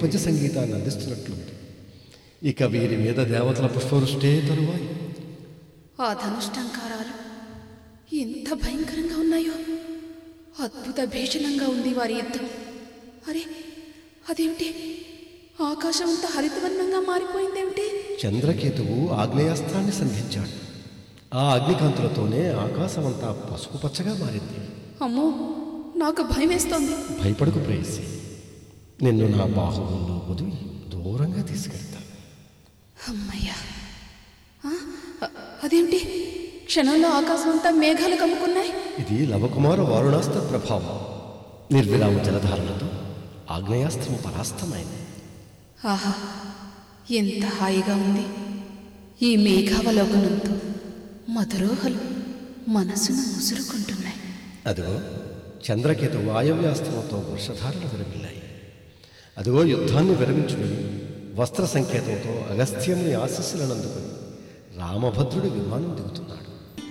నేపథ్య సంగీతాన్ని అందిస్తున్నట్లుంది ఇక వీరి మీద దేవతల పుష్పవృష్టే తరువాయి ఆ ధనుష్టంకారాలు ఎంత భయంకరంగా ఉన్నాయో అద్భుత భీషణంగా ఉంది వారి యుద్ధం అరే అదేమిటి ఆకాశం అంతా హరితవర్ణంగా మారిపోయిందేమిటి చంద్రకేతువు ఆగ్నేయాస్త్రాన్ని సంధించాడు ఆ అగ్నికాంతులతోనే ఆకాశమంతా పసుపు పచ్చగా మారింది అమ్మో నాకు భయం వేస్తోంది భయపడకు ప్రేయసి నిన్ను నా బాహువుల్లో వదిలి దూరంగా తీసుకెళ్తా అమ్మయ్యా ఆ, అ- అదేమిటి క్షణంలో ఆకాశం అంతా మేఘాలు కమ్ముకున్నాయి ఇది లవకుమార వారుణాస్త్ర ప్రభావం నిర్విరామ జలధారలతో ఆగ్నేయాస్త్రం పరాస్తమైంది ఆహా ఎంత హాయిగా ఉంది ఈ మేఘావలోకనంతో మధురోహలు మనసును ముసురుకుంటున్నాయి అదిగో చంద్రకేతు వాయవ్యాస్త్రంతో వర్షధారలు విరమిల్లాయి అదిగో యుద్ధాన్ని విరమించుకుని వస్త్ర సంకేతంతో అగస్త్యముని ఆశస్సులను అందుకుని రామభద్రుడి విమానం దిగుతున్నాడు